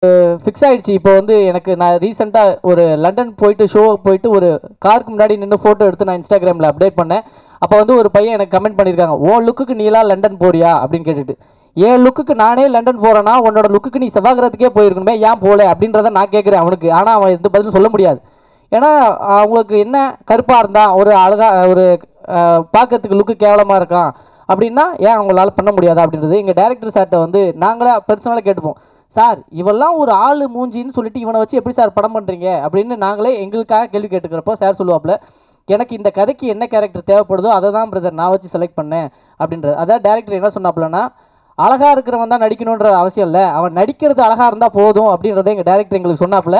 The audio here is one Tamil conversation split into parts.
ஃபிக்ஸ் ஆயிடுச்சு இப்போ வந்து எனக்கு நான் ரீசெண்டாக ஒரு லண்டன் போயிட்டு ஷோ போயிட்டு ஒரு காருக்கு முன்னாடி நின்று ஃபோட்டோ எடுத்து நான் இன்ஸ்டாகிராமில் அப்டேட் பண்ணேன் அப்போ வந்து ஒரு பையன் எனக்கு கமெண்ட் பண்ணியிருக்காங்க ஓ லுக்குக்கு நீலாம் லண்டன் போறியா அப்படின்னு கேட்டுட்டு என் லுக்குக்கு நானே லண்டன் போகிறேன்னா உன்னோட லுக்குக்கு நீ செவ்வாகிரத்துக்கே போயிருக்கணுமே ஏன் போகல அப்படின்றத நான் கேட்குறேன் அவனுக்கு ஆனால் அவன் எந்த பதிலும் சொல்ல முடியாது ஏன்னா அவங்களுக்கு என்ன கருப்பாக இருந்தால் ஒரு அழகா ஒரு பார்க்கறதுக்கு லுக்கு கேவலமாக இருக்கான் அப்படின்னா ஏன் அவங்களால பண்ண முடியாதா அப்படின்றது எங்கள் டேரக்டர் சார்கிட்ட வந்து நாங்களே பர்சனலாக கேட்டுப்போம் சார் இவெல்லாம் ஒரு ஆள் மூஞ்சின்னு சொல்லிட்டு இவனை வச்சு எப்படி சார் படம் பண்ணுறீங்க அப்படின்னு நாங்களே எங்களுக்காக கேள்வி கேட்டுக்கிறப்போ சார் சொல்லுவாப்புல எனக்கு இந்த கதைக்கு என்ன கேரக்டர் தேவைப்படுதோ அதை தான் பிரதர் நான் வச்சு செலக்ட் பண்ணேன் அப்படின்றது அதான் டேரக்டர் என்ன சொன்னாப்புலன்னா அழகா இருக்கிறவன் தான் நடிக்கணுன்ற அவசியம் இல்லை அவன் நடிக்கிறது அழகா இருந்தால் போதும் அப்படின்றத எங்கள் டேரக்டர் எங்களுக்கு சொன்னாப்புல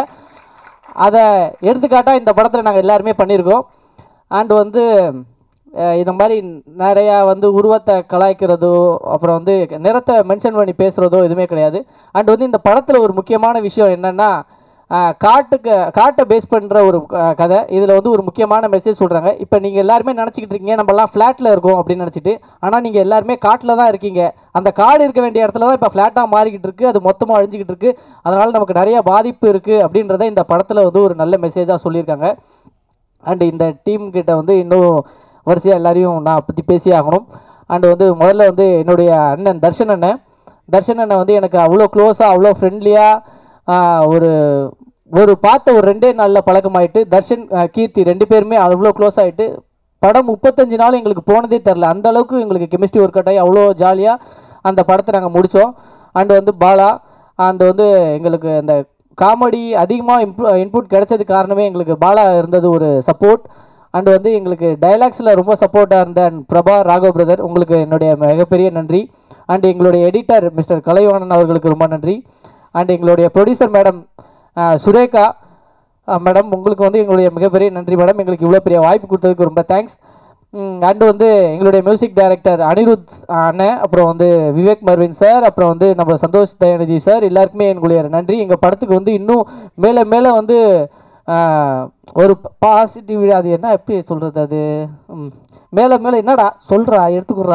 அதை எடுத்துக்காட்டாக இந்த படத்தில் நாங்கள் எல்லாருமே பண்ணியிருக்கோம் அண்ட் வந்து அஹ், இந்த மாதிரி நிறையா வந்து உருவத்தை கலாய்க்கிறதோ அப்புறம் வந்து நிறத்தை மென்ஷன் பண்ணி பேசுகிறதோ எதுவுமே கிடையாது அண்ட் வந்து இந்த படத்தில் ஒரு முக்கியமான விஷயம் என்னென்னா காட்டுக்கு காட்டை பேஸ் பண்ணுற ஒரு அஹ், கதை இதில் வந்து ஒரு முக்கியமான மெசேஜ் சொல்கிறாங்க இப்போ நீங்கள் எல்லாருமே நினச்சிக்கிட்டு இருக்கீங்க நம்மலாம் ஃப்ளாட்டில் இருக்கோம் அப்படின்னு நினச்சிட்டு ஆனால் நீங்கள் எல்லாருமே காட்டில் தான் இருக்கீங்க அந்த காடு இருக்க வேண்டிய இடத்துல தான் இப்போ ஃப்ளாட்டாக மாறிக்கிட்டு இருக்கு அது மொத்தமாக அழிஞ்சிக்கிட்டு இருக்கு அதனால் நமக்கு நிறைய பாதிப்பு இருக்குது அப்படின்றத இந்த படத்தில் வந்து ஒரு நல்ல மெசேஜாக சொல்லியிருக்காங்க அண்ட் இந்த டீம் கிட்ட வந்து இன்னும் வரிசையாக எல்லாரையும் நான் பற்றி பேசி ஆகணும் அண்ட் வந்து முதல்ல வந்து என்னுடைய அண்ணன் தர்ஷன் அண்ணன் தர்ஷன் அண்ணன் வந்து எனக்கு அவ்வளோ க்ளோஸாக அவ்வளோ ஃப்ரெண்ட்லியாக ஒரு ஒரு பார்த்த ஒரு ரெண்டே நாளில் பழக்கமாயிட்டு தர்ஷன் ஆஹ், கீர்த்தி ரெண்டு பேருமே அவ்வளோ க்ளோஸ் ஆகிட்டு படம் முப்பத்தஞ்சு நாள் எங்களுக்கு போனதே தெரில அந்த அளவுக்கு எங்களுக்கு கெமிஸ்ட்ரி ஒர்க் அவுட் ஆகி அவ்வளோ ஜாலியாக அந்த படத்தை நாங்கள் முடித்தோம் அண்ட் வந்து பாலா அண்ட் வந்து எங்களுக்கு அந்த காமெடி அதிகமாக இம்ப்ரூ இன்புட் கிடைச்சது காரணமே எங்களுக்கு பாலா இருந்தது ஒரு சப்போர்ட் அண்ட் வந்து எங்களுக்கு டைலாக்ஸில் ரொம்ப சப்போர்ட்டாக இருந்த and பிரபா ராகவ் பிரதர் உங்களுக்கு என்னுடைய மிகப்பெரிய நன்றி அண்ட் எங்களுடைய எடிட்டர் மிஸ்டர் கலைவாணன் அவர்களுக்கு ரொம்ப நன்றி அண்ட் எங்களுடைய ப்ரொடியூசர் மேடம் சுரேகா மேடம் உங்களுக்கு வந்து எங்களுடைய மிகப்பெரிய நன்றி மேடம் எங்களுக்கு இவ்வளோ பெரிய வாய்ப்பு கொடுத்ததுக்கு ரொம்ப தேங்க்ஸ் அண்ட் வந்து எங்களுடைய மியூசிக் டைரக்டர் அனிருத் அண்ணன் அப்புறம் வந்து விவேக் மர்வின் சார் அப்புறம் வந்து நம்ம சந்தோஷ் தயாநிதி சார் எல்லாருக்குமே எங்களுடைய நன்றி எங்கள் படத்துக்கு வந்து இன்னும் மேலே மேலே வந்து ஆஹ், ஒரு பாசிட்டிவ் அது என்ன எப்படி சொல்கிறது அது ம், மேலே மேலே என்னடா சொல்கிறா எடுத்துக்குறா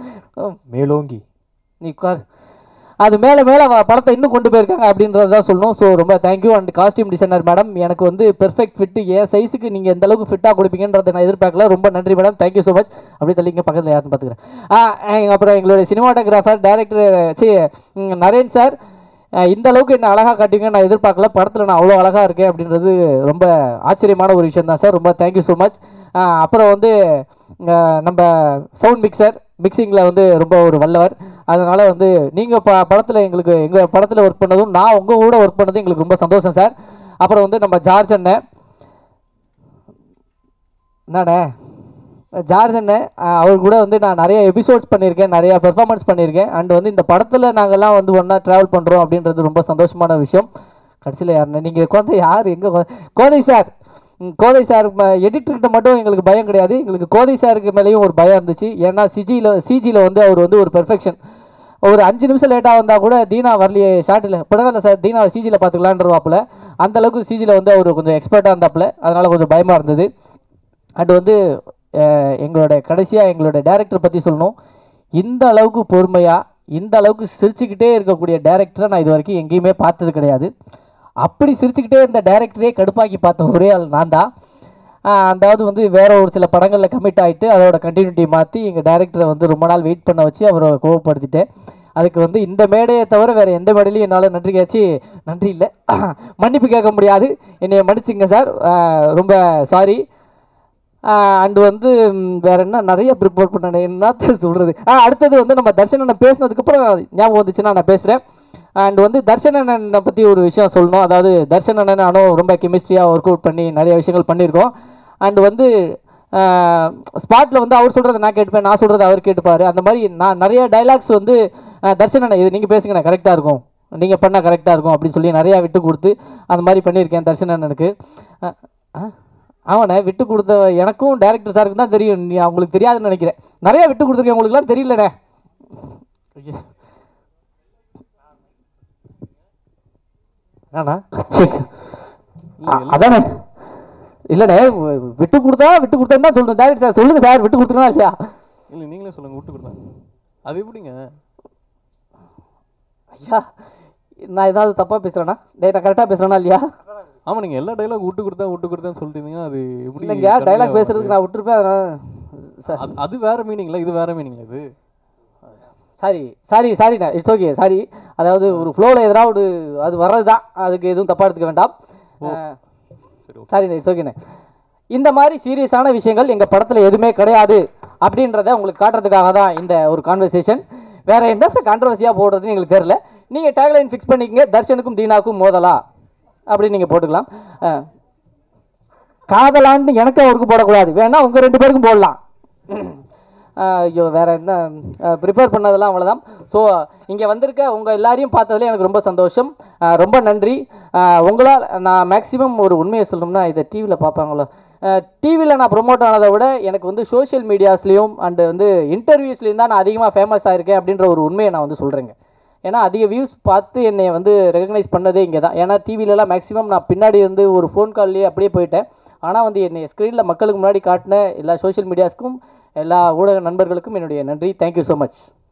மேலோங்கி நீ உட்கார் அது மேலே மேலே படத்தை இன்னும் கொண்டு போயிருக்காங்க அப்படின்றத தான் சொல்லணும் ஸோ ரொம்ப thank you and costume designer madam எனக்கு வந்து பெர்ஃபெக்ட் ஃபிட்டு என் சைஸுக்கு நீங்கள் எந்த அளவுக்கு ஃபிட்டாக கொடுப்பீங்கன்றதை நான் எதிர்பார்க்கல ரொம்ப நன்றி மேடம் தேங்க்யூ ஸோ மச் அப்படி தள்ளிங்க பக்கத்தில் யாருன்னு பார்த்துக்கிறேன் ஆ எங்க- அப்புறம் எங்களுடைய சினிமாட்டோகிராஃபர் டேரக்டர் சி ம், நரேன் சார் அஹ், இந்த அளவுக்கு என்ன அழகாக காட்டுவீங்க நான் எதிர்பார்க்கல படத்தில் நான் அவ்வளோ அழகாக இருக்கேன் அப்படின்றது ரொம்ப ஆச்சரியமான ஒரு விஷயம் தான் சார் ரொம்ப தேங்க்யூ ஸோ மச் அப்புறம் வந்து அஹ், நம்ம சவுண்ட் மிக்சர் மிக்சிங்கில் வந்து ரொம்ப ஒரு வல்லவர் அதனால் வந்து நீங்கள் ப படத்தில் எங்களுக்கு எங்கள் படத்தில் ஒர்க் பண்ணதும் நான் உங்கள் கூட ஒர்க் பண்ணதும் எங்களுக்கு ரொம்ப சந்தோஷம் சார் அப்புறம் வந்து நம்ம ஜார்ஜ் அண்ணன் என்னண்ணே ஜார்ஜ் அண்ணன் அஹ், அவர் கூட வந்து நான் நிறைய எபிசோட்ஸ் பண்ணியிருக்கேன் நிறைய பெர்ஃபார்மன்ஸ் பண்ணியிருக்கேன் அண்ட் வந்து இந்த படத்தில் நாங்கள்லாம் வந்து ஒன்றா ட்ராவல் பண்ணுறோம் அப்படின்றது ரொம்ப சந்தோஷமான விஷயம் கடைசியில் யாருண்ணே நீங்கள் குழந்தை யார் எங்கே கோதை சார் ம், கோதை சார் எடிட்டர்கிட்ட மட்டும் எங்களுக்கு பயம் கிடையாது எங்களுக்கு கோதை சாருக்கு மேலேயும் ஒரு பயம் இருந்துச்சு ஏன்னா சிஜியில் சிஜியில் வந்து அவர் வந்து ஒரு பெர்ஃபெக்ஷன் ஒரு அஞ்சு நிமிஷம் லேட்டாக வந்தால் கூட தீனா வரலையே ஷார்ட்டில் பரவாயில்ல சார் தீனா சிஜியில் பார்த்துக்கலான்றவாப்புல அந்த அளவுக்கு சிஜியில் வந்து அவர் கொஞ்சம் எக்ஸ்பர்ட்டாக இருந்தாப்புல அதனால் கொஞ்சம் பயமாக இருந்தது அண்ட் வந்து அஹ், எங்களோட கடைசியாக எங்களோட டேரக்டர் பற்றி சொல்லணும் இந்த அளவுக்கு பொறுமையாக இந்த அளவுக்கு சிரிச்சுக்கிட்டே இருக்கக்கூடிய டேரக்டரை நான் இது வரைக்கும் எங்கேயுமே பார்த்தது கிடையாது அப்படி சிரிச்சுக்கிட்டே இருந்த டேரக்டரே கடுப்பாக்கி பார்த்த ஒரே ஆள் நான் தான் ஆஹ் அதாவது வந்து வேற ஒரு சில படங்களில் கமிட் ஆகிட்டு அதோட கண்டினியூட்டி மாற்றி எங்கள் டேரக்டரை வந்து ரொம்ப நாள் வெயிட் பண்ண வச்சு அவரை கோவப்படுத்திட்டேன் அதுக்கு வந்து இந்த மேடையை தவிர வேறு எந்த மேடையிலையும் என்னால் நன்றி கேச்சு நன்றி இல்லை மன்னிப்பு கேட்க முடியாது என்னை மன்னிச்சுங்க சார் ஆஹ் ரொம்ப சாரி அண்டு வந்து ம், வேற என்ன நிறைய ப்ரிப்பேர் பண்ணேன் என்னத்த சொல்கிறது ஆ அடுத்தது வந்து நம்ம தர்ஷனனை பேசினதுக்கப்புறம் ஞாபகம் வந்துச்சுன்னா நான் பேசுகிறேன் அண்ட் வந்து தர்ஷனனை பற்றி ஒரு விஷயம் சொல்லணும் அதாவது தர்ஷனன் நானும் ரொம்ப கெமிஸ்ட்ரியாக ஒர்க் அவுட் பண்ணி நிறைய விஷயங்கள் பண்ணியிருக்கோம் அண்ட் வந்து ஸ்பாட்டில் வந்து அவர் சொல்கிறத நான் கேட்டுப்பேன் நான் சொல்கிறத அவர் கேட்டுப்பார் அந்த மாதிரி நான் நிறைய டைலாக்ஸ் வந்து அஹ், தர்ஷனனை இது நீங்கள் பேசுங்க நான் கரெக்டாக இருக்கும் நீங்கள் பண்ணால் கரெக்டாக இருக்கும் அப்படின்னு சொல்லி நிறையா விட்டு கொடுத்து அந்த மாதிரி பண்ணியிருக்கேன் தர்ஷனனுக்கு அஹ், அஹ், அவனை விட்டு கொடுத்த எனக்கும் டேரக்டர் சாருக்கு தான் தெரியும் நீ அவங்களுக்கு தெரியாதுன்னு நினைக்கிறேன் நிறைய விட்டு கொடுத்துருக்கேன் உங்களுக்குலாம் தெரியலண்ணே என்னண்ணா செக் அதானே இல்லைண்ணே வி- விட்டு கொடுத்தா விட்டு கொடுத்தேன்னு தான் சொல்லுங்க டேரக்டர் சார் சொல்லுங்க சார் விட்டு கொடுத்துருவா இல்லையா இல்லை நீங்களே சொல்லுங்க விட்டு கொடுத்தேன் அது எப்படிங்க ஐயா நான் ஏதாவது தப்பாக பேசுகிறேன்னா டேய் நான் கரெக்டாக பேசுகிறேன்னா இல்லையா ஆமா நீங்க எல்லா டைலாக் விட்டு கொடுத்தேன் விட்டு கொடுத்தேன்னு சொல்லிட்டீங்கன்னா அது எப்படி இல்லைங்க கம்மியா டைலாக் வரும்? பேசுறதுக்கு நான் விட்டுருப்பேன் அதனால சார் அது- அது வேற மீனிங்ல இது வேற மீனிங்ல இது சாரி சாரி சாரிண்ணா இட்ஸ் ஓகே சாரி அதாவது ஒரு ஃப்ளோவில் எதனா ஒரு அது வர்றது தான் அதுக்கு எதுவும் தப்பாக எடுத்துக்க வேண்டாம் சரி okay. சாரிண்ணே இட்ஸ் ஓகேண்ணே இந்த மாதிரி சீரியஸான விஷயங்கள் எங்கள் படத்தில் எதுவுமே கிடையாது அப்படின்றத உங்களுக்கு காட்டுறதுக்காக தான் இந்த ஒரு கான்வர்சேஷன் வேற என்ன கான்ட்ரவர்சியாக போடுறதுன்னு எங்களுக்கு தெரியல நீங்கள் டேக்லைன் ஃபிக்ஸ் பண்ணிக்கங்க தர்ஷனுக்கும் தீனாக்கும் மோதலா அப்படின்னு நீங்கள் போட்டுக்கலாம் அஹ், காதலான்னு எனக்கு அவருக்கு போடக்கூடாது வேணா உங்கள் ரெண்டு பேருக்கும் போடலாம் அஹ், ஐயோ வேற என்ன ப்ரிப்பேர் பண்ணதெல்லாம் அவ்வளோதான் ஸோ இங்கே வந்திருக்க உங்கள் எல்லாரையும் பார்த்ததுல எனக்கு ரொம்ப சந்தோஷம் அஹ், ரொம்ப நன்றி அஹ், உங்களால் நான் மேக்ஸிமம் ஒரு உண்மையை சொல்லணும்னா இதை டிவியில் பார்ப்பாங்களோ டிவியில் நான் ப்ரொமோட் ஆனதை விட எனக்கு வந்து சோஷியல் மீடியாஸ்லேயும் அண்டு வந்து இன்டர்வியூஸ்லேயும் தான் நான் அதிகமாக ஃபேமஸ் ஆயிருக்கேன் அப்படின்ற ஒரு உண்மையை நான் வந்து சொல்கிறேங்க ஏன்னா அதிக வியூஸ் பார்த்து என்னை வந்து ரெகக்னைஸ் பண்ணதே இங்கே தான் ஏன்னா டிவிலலாம் மேக்ஸிமம் நான் பின்னாடி இருந்து ஒரு ஃபோன் கால்லேயே அப்படியே போயிட்டேன் ஆனால் வந்து என்னை ஸ்க்ரீனில் மக்களுக்கு முன்னாடி காட்டின எல்லா சோஷியல் மீடியாஸ்க்கும் எல்லா ஊடக நண்பர்களுக்கும் என்னுடைய நன்றி தேங்க்யூ ஸோ மச்